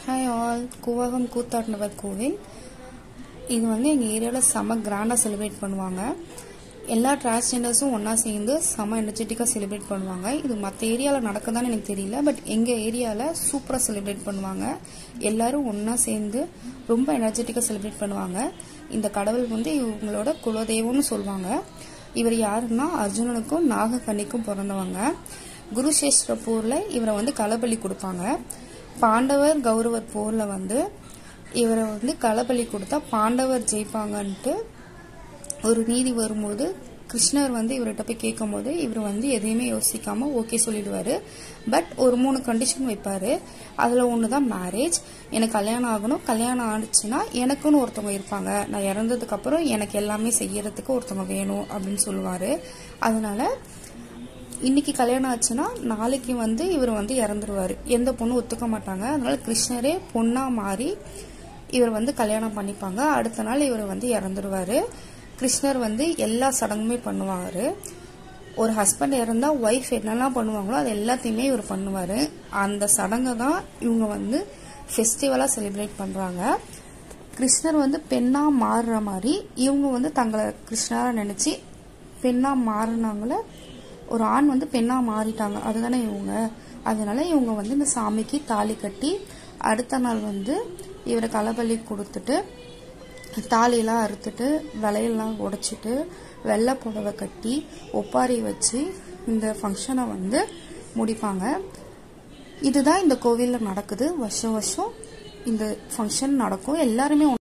hi all கூவகம் Koothandavar கோவில் இது வந்து எங்கள் ஏரியாவில் செம கிராண்டாக செலிப்ரேட் பண்ணுவாங்க எல்லா டிரான்ஸ்ஜெண்டர்ஸும் ஒன்றா சேர்ந்து செம எனர்ஜெட்டிக்காக செலிப்ரேட் பண்ணுவாங்க இது மற்ற ஏரியாவில் நடக்குதான்னு எனக்கு தெரியல பட் எங்கள் ஏரியாவில் சூப்பராக செலிப்ரேட் பண்ணுவாங்க எல்லாரும் ஒன்றா சேர்ந்து ரொம்ப எனர்ஜெட்டிக்காக செலிப்ரேட் பண்ணுவாங்க இந்த கடவுள் வந்து இவங்களோட குலதெய்வம்னு சொல்லுவாங்க இவர் யாருன்னா அர்ஜுனனுக்கும் நாகக்கண்ணிக்கும் பிறந்தவங்க குருசேஸ்வர போர்ல இவரை வந்து களபலி கொடுப்பாங்க பாண்டவர் கௌரவர் போர்ல வந்து இவரை வந்து களபலி கொடுத்தா பாண்டவர் ஜெயிப்பாங்கன்ட்டு ஒரு நீதி வரும்போது கிருஷ்ணர் வந்து இவர்கிட்ட போய் கேட்கும்போது இவர் வந்து எதையுமே யோசிக்காம ஓகே சொல்லிடுவாரு பட் ஒரு மூணு கண்டிஷன் வைப்பாரு அதுல ஒன்று தான் மேரேஜ் எனக்கு கல்யாணம் ஆகணும் கல்யாணம் ஆனிச்சுன்னா எனக்குன்னு ஒருத்தவங்க இருப்பாங்க நான் இறந்ததுக்கு அப்புறம் எனக்கு எல்லாமே செய்யறதுக்கு ஒருத்தவங்க வேணும் அப்படின்னு சொல்லுவாரு அதனால இன்னைக்கு கல்யாணம் ஆச்சுன்னா நாளைக்கு வந்து இவர் வந்து இறந்துருவாரு எந்த பொண்ணும் ஒத்துக்க மாட்டாங்க அதனால கிருஷ்ணரே பொண்ணா மாறி இவர் வந்து கல்யாணம் பண்ணிப்பாங்க அடுத்த நாள் இவர் வந்து இறந்துருவாரு கிருஷ்ணர் வந்து எல்லா சடங்குமே பண்ணுவாரு ஒரு ஹஸ்பண்ட் இறந்தா ஒய்ஃப் என்னெல்லாம் பண்ணுவாங்களோ அது எல்லாத்தையுமே இவர் பண்ணுவாரு அந்த சடங்கை தான் இவங்க வந்து ஃபெஸ்டிவலா செலிப்ரேட் பண்றாங்க கிருஷ்ணர் வந்து பெண்ணா மாறுற மாதிரி இவங்க வந்து தங்களை கிருஷ்ணரா நினைச்சு பெண்ணா மாறினாங்கள ஒரு ஆண் வந்து பெண்ணா மாறிட்டாங்க அதுதானே இவங்க அதனால இவங்க வந்து இந்த சாமிக்கு தாலி கட்டி அடுத்த நாள் வந்து இவரை களபலி கொடுத்துட்டு தாலியெல்லாம் அறுத்துட்டு வளையெல்லாம் உடைச்சிட்டு வெள்ளை புடவை கட்டி ஒப்பாரி வச்சு இந்த ஃபங்க்ஷனை வந்து முடிப்பாங்க இதுதான் இந்த கோவிலில் நடக்குது வருஷம் வருஷம் இந்த ஃபங்க்ஷன் நடக்கும் எல்லாருமே